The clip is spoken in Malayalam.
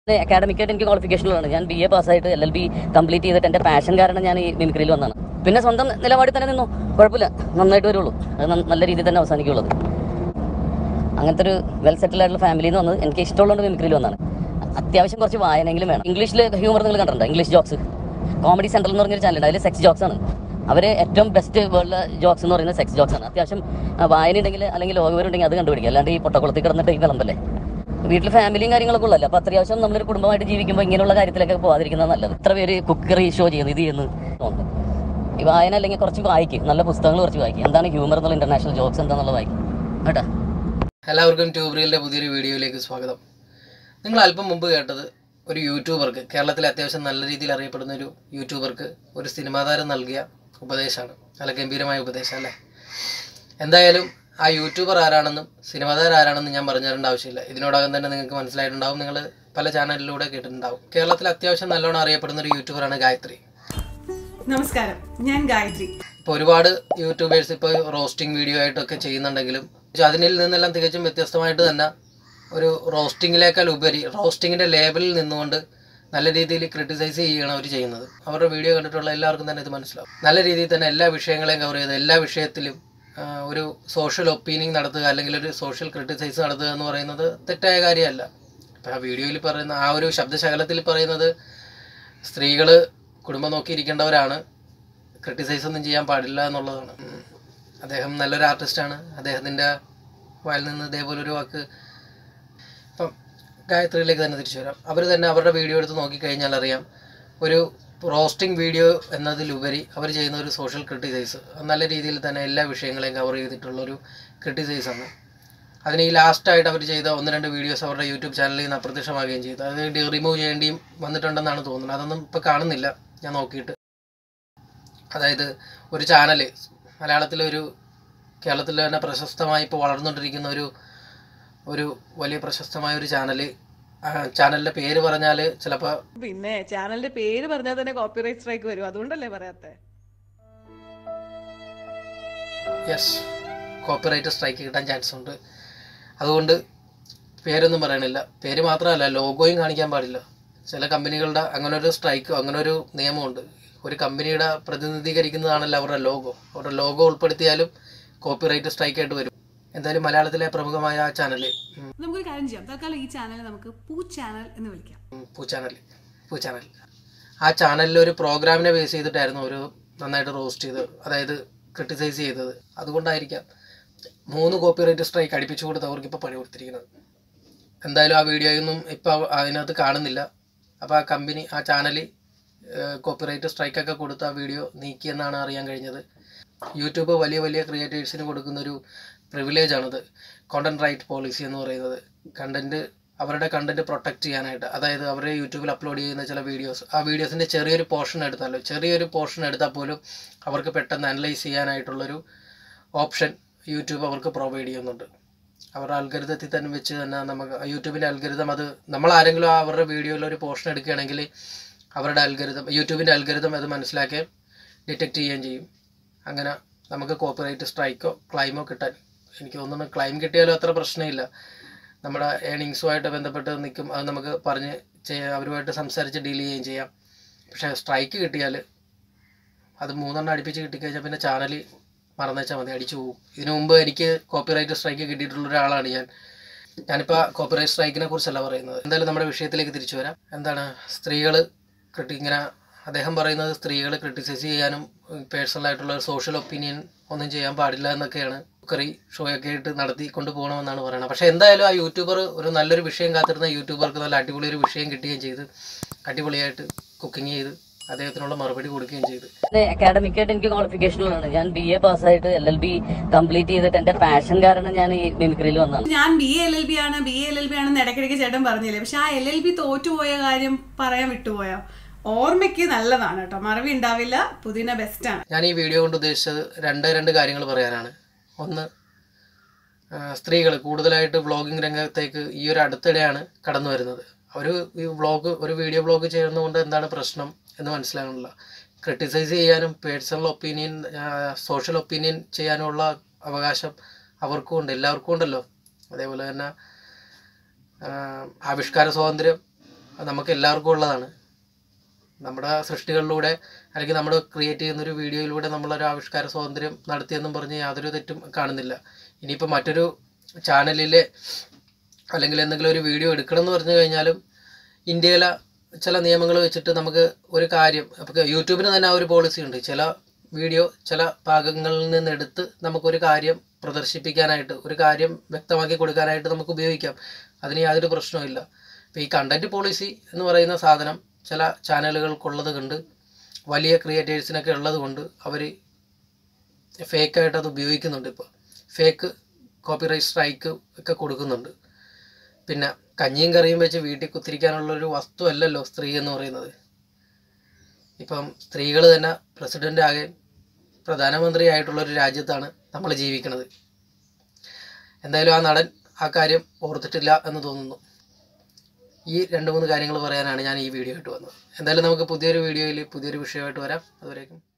അക്കാഡമിക്കായിട്ട് എനിക്ക് ക്വാളിഫിക്കേഷനുള്ളതാണ് ഞാൻ ബി എ പാസ്സായിട്ട് എൽ എൽ ബി കംപ്ലീറ്റ് ചെയ്തിട്ട് എൻ്റെ പാഷൻ കാരണം ഞാൻ ഈ മിമിക്രിയിൽ വന്നതാണ് പിന്നെ സ്വന്തം നിലപാടിൽ തന്നെ നിന്നു കുഴപ്പമില്ല നന്നായിട്ട് വരുള്ളൂ അത് നന്ന- നല്ല രീതിയിൽ തന്നെ അവസാനിക്കുള്ളത് അങ്ങനത്തെ ഒരു വെൽ സെറ്റിൽ ആയിട്ടുള്ള ഫാമിലിയിൽ നിന്ന് വന്നത് എനിക്ക് ഇഷ്ടമുള്ളതുകൊണ്ട് മിമിക്രിയിൽ വന്നതാണ് അത്യാവശ്യം കുറച്ച് വായനയെങ്കിലും വേണം ഇംഗ്ലീഷിൽ ഹ്യൂമർ നിങ്ങൾ കണ്ടിട്ടുണ്ടോ ഇംഗ്ലീഷ് ജോക്സ് കോമഡി സെൻട്രൽ എന്ന് പറഞ്ഞൊരു ചാനലുണ്ട് അതിൽ സെക്സ് ജോക്സ് ആണ് അവർ ഏറ്റവും ബെസ്റ്റ് വേൾഡ് ജോക്സ് എന്ന് പറയുന്നത് സെക്സ് ജോക്സ് ആണ് അത്യാവശ്യം ആ, വായന ഉണ്ടെങ്കിൽ അല്ലെങ്കിൽ ലോകവരുണ്ടെങ്കിൽ അത് കണ്ടുപിടിക്കുക അല്ലാണ്ട് ഈ പൊട്ടക്കുളത്തിൽ കിടന്നിട്ട് ഈ വിളമ്പല്ലേ വീട്ടിൽ ഫാമിലിയും കാര്യങ്ങളൊക്കെ ഉള്ളല്ലോ അപ്പോൾ അത്യാവശ്യം നമ്മളൊരു കുടുംബമായിട്ട് ജീവിക്കുമ്പോൾ ഇങ്ങനെയുള്ള കാര്യത്തിലൊക്കെ പോകാതിരിക്കുന്നത് നല്ലത് ഇത്ര പേര് കുക്കറി ഷോ ചെയ്യുന്നു ഇത് ചെയ്യുന്നു തോന്നുന്നു ഈ വായന അല്ലെങ്കിൽ കുറച്ച് വായിക്കും നല്ല പുസ്തകങ്ങൾ കുറച്ച് വായിക്കും എന്താണ് ഹ്യൂമർ എന്നുള്ള ഇന്റർനാഷണൽ ജോക്സ് എന്താണെന്നുള്ളത് വായിക്കും കേട്ടോ എല്ലാവർക്കും ട്യൂബ്രീലിൻ്റെ പുതിയൊരു വീഡിയോയിലേക്ക് സ്വാഗതം നിങ്ങൾ അല്പം മുമ്പ് കേട്ടത് ഒരു യൂട്യൂബർക്ക് കേരളത്തിലെ അത്യാവശ്യം നല്ല രീതിയിൽ അറിയപ്പെടുന്ന ഒരു യൂട്യൂബർക്ക് ഒരു സിനിമാ താരം നൽകിയ ഉപദേശമാണ് നല്ല ഗംഭീരമായ ഉപദേശം അല്ലേ എന്തായാലും ആ യൂട്യൂബർ ആരാണെന്നും സിനിമാ താരം ആരാണെന്നും ഞാൻ പറഞ്ഞു തരേണ്ട ആവശ്യമില്ല ഇതിനോടകം തന്നെ നിങ്ങൾക്ക് മനസ്സിലായിട്ടുണ്ടാവും നിങ്ങൾ പല ചാനലിലൂടെ കേട്ടിട്ടുണ്ടാവും കേരളത്തിൽ അത്യാവശ്യം നല്ലോണം അറിയപ്പെടുന്ന ഒരു യൂട്യൂബറാണ് ഗായത്രി നമസ്കാരം ഞാൻ ഗായത്രി ഇപ്പോൾ ഒരുപാട് യൂട്യൂബേഴ്സ് ഇപ്പോൾ റോസ്റ്റിംഗ് വീഡിയോ ആയിട്ടൊക്കെ ചെയ്യുന്നുണ്ടെങ്കിലും പക്ഷെ അതിനിൽ നിന്നെല്ലാം തികച്ചും വ്യത്യസ്തമായിട്ട് തന്നെ ഒരു റോസ്റ്റിങ്ങിനേക്കാൾ ഉപരി റോസ്റ്റിങ്ങിൻ്റെ ലേബലിൽ നിന്നുകൊണ്ട് നല്ല രീതിയിൽ ക്രിട്ടിസൈസ് ചെയ്യുകയാണ് അവർ ചെയ്യുന്നത് അവരുടെ വീഡിയോ കണ്ടിട്ടുള്ള എല്ലാവർക്കും തന്നെ ഇത് മനസ്സിലാവും നല്ല രീതിയിൽ തന്നെ എല്ലാ വിഷയങ്ങളെയും കവർ ചെയ്ത് എല്ലാ വിഷയത്തിലും ആ, ഒരു സോഷ്യൽ ഒപ്പീനിയൻ നടത്തുക അല്ലെങ്കിൽ ഒരു സോഷ്യൽ ക്രിട്ടിസൈസ് നടത്തുക എന്ന് പറയുന്നത് തെറ്റായ കാര്യമല്ല ഇപ്പം ആ വീഡിയോയിൽ പറയുന്ന ആ ഒരു ശബ്ദശകലത്തിൽ പറയുന്നത് സ്ത്രീകൾ കുടുംബം നോക്കിയിരിക്കേണ്ടവരാണ് ക്രിട്ടിസൈസ് ഒന്നും ചെയ്യാൻ പാടില്ല എന്നുള്ളതാണ് ഉം. അദ്ദേഹം നല്ലൊരു ആർട്ടിസ്റ്റാണ് അദ്ദേഹത്തിൻ്റെ വായിൽ നിന്ന് ഇതേപോലെ ഒരു വാക്ക് ഇപ്പം ഗായത്രിയിലേക്ക് തന്നെ തിരിച്ചു വരാം അവർ തന്നെ അവരുടെ വീഡിയോ എടുത്ത് നോക്കിക്കഴിഞ്ഞാൽ അറിയാം ഒരു റോസ്റ്റിംഗ് വീഡിയോ എന്നതിലുപരി അവർ ചെയ്യുന്ന ഒരു സോഷ്യൽ ക്രിട്ടിസൈസ് നല്ല രീതിയിൽ തന്നെ എല്ലാ വിഷയങ്ങളെയും കവർ ചെയ്തിട്ടുള്ള ഒരു ക്രിട്ടിസൈസാണ് അതിന് ഈ ലാസ്റ്റായിട്ട് അവർ ചെയ്ത ഒന്ന് രണ്ട് വീഡിയോസ് അവരുടെ യൂട്യൂബ് ചാനലിൽ നിന്ന് അപ്രത്യക്ഷമാകുകയും ചെയ്തു അത് റിമൂവ് ചെയ്യേണ്ടിയും വന്നിട്ടുണ്ടെന്നാണ് തോന്നുന്നത് അതൊന്നും ഇപ്പോൾ കാണുന്നില്ല ഞാൻ നോക്കിയിട്ട് അതായത് ഒരു ചാനൽ മലയാളത്തിലൊരു കേരളത്തിൽ തന്നെ പ്രശസ്തമായി ഇപ്പോൾ വളർന്നുകൊണ്ടിരിക്കുന്ന ഒരു ഒരു വലിയ പ്രശസ്തമായ ഒരു ചാനൽ ചാനലിൻ്റെ പേര് പറഞ്ഞാൽ ചിലപ്പോൾ പിന്നെ ചാനലിന്റെ പേര് പറഞ്ഞാൽ തന്നെ കോപ്പിറൈറ്റ് സ്ട്രൈക്ക് വരും അതുകൊണ്ടല്ലേ പറയാത്തെ യെസ് കോപ്പിറൈറ്റ് സ്ട്രൈക്ക് കിട്ടാൻ ചാൻസ് ഉണ്ട് അതുകൊണ്ട് പേരൊന്നും പറയണില്ല പേര് മാത്രമല്ല ലോഗോയും കാണിക്കാൻ പാടില്ല ചില കമ്പനികളുടെ അങ്ങനെ ഒരു സ്ട്രൈക്കോ അങ്ങനെ ഒരു നിയമമുണ്ട് ഒരു കമ്പനിയുടെ പ്രതിനിധീകരിക്കുന്നതാണല്ലോ അവരുടെ ലോഗോ അവരുടെ ലോഗോ ഉൾപ്പെടുത്തിയാലും കോപ്പിറൈറ്റ് സ്ട്രൈക്കായിട്ട് വരും എന്തായാലും മലയാളത്തിലെ പ്രമുഖമായ ആ ചാനൽ നമുക്കൊരു കാര്യം ചെയ്യാം തൽക്കാലം ഈ ചാനൽ നമുക്ക് പൂ ചാനൽ എന്ന് വിളിക്കാം പൂ ചാനൽ പൂ ചാനൽ ആ ചാനലിൽ ഒരു പ്രോഗ്രാമിനെ ബേസ് ചെയ്തിട്ടായിരുന്നു ഒരു നന്നായിട്ട് റോസ്റ്റ് ചെയ്തത് അതായത് ക്രിട്ടിസൈസ് ചെയ്തത് അതുകൊണ്ടായിരിക്കാം മൂന്ന് കോപ്പിറൈറ്റ് സ്ട്രൈക്ക് അടിപ്പിച്ചു കൊടുത്ത് അവർക്ക് ഇപ്പോൾ പണി കൊടുത്തിരിക്കുന്നത് എന്തായാലും ആ വീഡിയോയൊന്നും ഇപ്പോൾ അതിനകത്ത് കാണുന്നില്ല അപ്പോൾ ആ കമ്പനി ആ ചാനൽ കോപ്പിറൈറ്റ് സ്ട്രൈക്കൊക്കെ കൊടുത്ത് ആ വീഡിയോ നീക്കിയെന്നാണ് അറിയാൻ കഴിഞ്ഞത് യൂട്യൂബ് വലിയ വലിയ ക്രിയേറ്റേഴ്സിന് കൊടുക്കുന്നൊരു പ്രിവിലേജാണത് കോണ്ടന്റ് റൈറ്റ് പോളിസി എന്ന് പറയുന്നത് കണ്ടന്റ് അവരുടെ കണ്ടന്റ് പ്രൊട്ടക്റ്റ് ചെയ്യാനായിട്ട് അതായത് അവരെ യൂട്യൂബിൽ അപ്ലോഡ് ചെയ്യുന്ന ചില വീഡിയോസ് ആ വീഡിയോസിൻ്റെ ചെറിയൊരു പോർഷൻ എടുത്താലോ ചെറിയൊരു പോർഷൻ എടുത്താൽ പോലും അവർക്ക് പെട്ടെന്ന് അനലൈസ് ചെയ്യാനായിട്ടുള്ളൊരു ഓപ്ഷൻ യൂട്യൂബ് അവർക്ക് പ്രൊവൈഡ് ചെയ്യുന്നുണ്ട് അവരുടെ അൽഗരിതത്തിൽ തന്നെ വെച്ച് തന്നെ നമുക്ക് യൂട്യൂബിൻ്റെ അൽഗരിതം അത് നമ്മൾ ആരെങ്കിലും ആ അവരുടെ വീഡിയോയിൽ ഒരു പോർഷൻ എടുക്കുകയാണെങ്കിൽ അവരുടെ അൽഗരിതം യൂട്യൂബിൻ്റെ അൽഗരിതം അത് മനസ്സിലാക്കി ഡിറ്റക്റ്റ് ചെയ്യുകയും ചെയ്യും അങ്ങനെ നമുക്ക് കോപ്പിറൈറ്റ് സ്ട്രൈക്കോ ക്ലൈമോ കിട്ടാൻ എനിക്ക് തോന്നുന്നു ക്ലൈം കിട്ടിയാലും അത്ര പ്രശ്നമില്ല നമ്മുടെ ഏണിങ്സുമായിട്ട് ബന്ധപ്പെട്ട് നിൽക്കും അത് നമുക്ക് പറഞ്ഞ് ചെയ്യാം അവരുമായിട്ട് സംസാരിച്ച് ഡീൽ ചെയ്യുകയും ചെയ്യാം പക്ഷേ സ്ട്രൈക്ക് കിട്ടിയാൽ അത് മൂന്നെണ്ണം അടുപ്പിച്ച് കിട്ടിക്കഴിഞ്ഞാൽ പിന്നെ ചാനൽ മറന്നുവെച്ചാൽ മതി അടിച്ചു പോകും ഇതിനു മുമ്പ് എനിക്ക് കോപ്പിറൈറ്റ് സ്ട്രൈക്ക് കിട്ടിയിട്ടുള്ള ഒരാളാണ് ഞാൻ ഞാനിപ്പോൾ കോപ്പിറൈറ്റ് സ്ട്രൈക്കിനെ കുറിച്ചല്ല പറയുന്നത് എന്തായാലും നമ്മുടെ വിഷയത്തിലേക്ക് തിരിച്ചു വരാം എന്താണ് സ്ത്രീകൾ ക്രിട്ടി ഇങ്ങനെ അദ്ദേഹം പറയുന്നത് സ്ത്രീകൾ ക്രിട്ടിസൈസ് ചെയ്യാനും പേഴ്സണൽ ആയിട്ടുള്ള ഒരു സോഷ്യൽ ഒപ്പീനിയൻ ഒന്നും ചെയ്യാൻ പാടില്ല എന്നൊക്കെയാണ് കുക്കറി ഷോ ഒക്കെ ആയിട്ട് നടത്തി കൊണ്ടുപോകണമെന്നാണ് പറയുന്നത് പക്ഷേ എന്തായാലും ആ യൂട്യൂബർ ഒരു നല്ലൊരു വിഷയം കാത്തിരുന്ന യൂട്യൂബർക്ക് നല്ല അടിപൊളി ഒരു വിഷയം കിട്ടുകയും ചെയ്ത് അടിപൊളിയായിട്ട് കുക്കിംഗ് ചെയ്ത് അദ്ദേഹത്തിനുള്ള മറുപടി കൊടുക്കുകയും ചെയ്തു അക്കാഡമിക്കായിട്ട് എനിക്ക് ക്വാളിഫിക്കേഷനുള്ളതാണ് ഞാൻ ബി എ പാസ്സായിട്ട് എൽ എൽ ബി കംപ്ലീറ്റ് ചെയ്തിട്ട് എൻ്റെ പാഷൻ കാരണം ഞാൻ ഈ മിമിക്രിയിൽ വന്നതാണ് ഞാൻ ബി എൽ എൽ ബി ആണ് ബി എൽ എൽ ബി ആണെന്ന് ഇടയ്ക്കിടയ്ക്ക് ചേട്ടൻ പറഞ്ഞില്ലേ പക്ഷെ ആ എൽ എൽ ബി തോറ്റുപോയ കാര്യം പറയാൻ വിട്ടുപോയോ ഓർമ്മയ്ക്ക് നല്ലതാണ് കേട്ടോ മറവി ഉണ്ടാവില്ല പുതിന ബെസ്റ്റ് ആണ് ഞാൻ ഈ വീഡിയോ കൊണ്ട് ഉദ്ദേശിച്ചത് രണ്ട് രണ്ട് കാര്യങ്ങൾ പറയാനാണ് ഒന്ന് സ്ത്രീകൾ കൂടുതലായിട്ട് വ്ളോഗിങ് രംഗത്തേക്ക് ഈ ഒരു അടുത്തിടെയാണ് കടന്നു വരുന്നത് ഒരു ഈ വ്ളോഗ് ഒരു വീഡിയോ വ്ളോഗ് ചെയ്യുന്നതുകൊണ്ട് എന്താണ് പ്രശ്നം എന്ന് മനസ്സിലാകുന്നില്ല ക്രിട്ടിസൈസ് ചെയ്യാനും പേഴ്സണൽ ഒപ്പീനിയൻ സോഷ്യൽ ഒപ്പീനിയൻ ചെയ്യാനുമുള്ള അവകാശം അവർക്കും ഉണ്ട് എല്ലാവർക്കും ഉണ്ടല്ലോ അതേപോലെ തന്നെ ആ, ആവിഷ്കാര സ്വാതന്ത്ര്യം അത് നമുക്ക് എല്ലാവർക്കും ഉള്ളതാണ് നമ്മുടെ സൃഷ്ടികളിലൂടെ അല്ലെങ്കിൽ നമ്മൾ ക്രിയേറ്റ് ചെയ്യുന്ന ഒരു വീഡിയോയിലൂടെ നമ്മളൊരു ആവിഷ്കാര സ്വാതന്ത്ര്യം നടത്തിയെന്നും പറഞ്ഞ് യാതൊരു തെറ്റും കാണുന്നില്ല ഇനിയിപ്പോൾ മറ്റൊരു ചാനലിൽ അല്ലെങ്കിൽ എന്തെങ്കിലും ഒരു വീഡിയോ എടുക്കണം എന്ന് പറഞ്ഞു കഴിഞ്ഞാലും ഇന്ത്യയിലെ ചില നിയമങ്ങൾ വെച്ചിട്ട് നമുക്ക് ഒരു കാര്യം അപ്പോൾ യൂട്യൂബിന് തന്നെ ആ ഒരു പോളിസി ഉണ്ട് ചില വീഡിയോ ചില ഭാഗങ്ങളിൽ നിന്നെടുത്ത് നമുക്കൊരു കാര്യം പ്രദർശിപ്പിക്കാനായിട്ട് ഒരു കാര്യം വ്യക്തമാക്കി കൊടുക്കാനായിട്ട് നമുക്ക് ഉപയോഗിക്കാം അതിന് യാതൊരു പ്രശ്നവുമില്ല അപ്പോൾ ഈ കണ്ടൻറ്റ് പോളിസി എന്ന് പറയുന്ന സാധനം ചില ചാനലുകൾക്കുള്ളത് കൊണ്ട് വലിയ ക്രിയേറ്റേഴ്സിനൊക്കെ ഉള്ളത് കൊണ്ട് അവർ ഫേക്കായിട്ട് അത് ഉപയോഗിക്കുന്നുണ്ട് ഇപ്പോൾ ഫേക്ക് കോപ്പിറൈറ്റ് സ്ട്രൈക്ക് ഒക്കെ കൊടുക്കുന്നുണ്ട് പിന്നെ കഞ്ഞിയും കറിയും വെച്ച് വീട്ടിൽ കുത്തിരിക്കാനുള്ള ഒരു വസ്തു അല്ലല്ലോ സ്ത്രീ എന്ന് പറയുന്നത് ഇപ്പം സ്ത്രീകൾ തന്നെ പ്രസിഡൻ്റ് ആകെ പ്രധാനമന്ത്രി ആയിട്ടുള്ള ഒരു രാജ്യത്താണ് നമ്മൾ ജീവിക്കുന്നത് എന്തായാലും ആ നടൻ ആ കാര്യം ഓർത്തിട്ടില്ല എന്ന് തോന്നുന്നു ഈ രണ്ട് മൂന്ന് കാര്യങ്ങൾ പറയാനാണ് ഞാൻ ഈ വീഡിയോ ആയിട്ട് വന്നത് എന്തായാലും നമുക്ക് പുതിയൊരു വീഡിയോയിൽ പുതിയൊരു വിഷയമായിട്ട് വരാം അതുവരേക്കും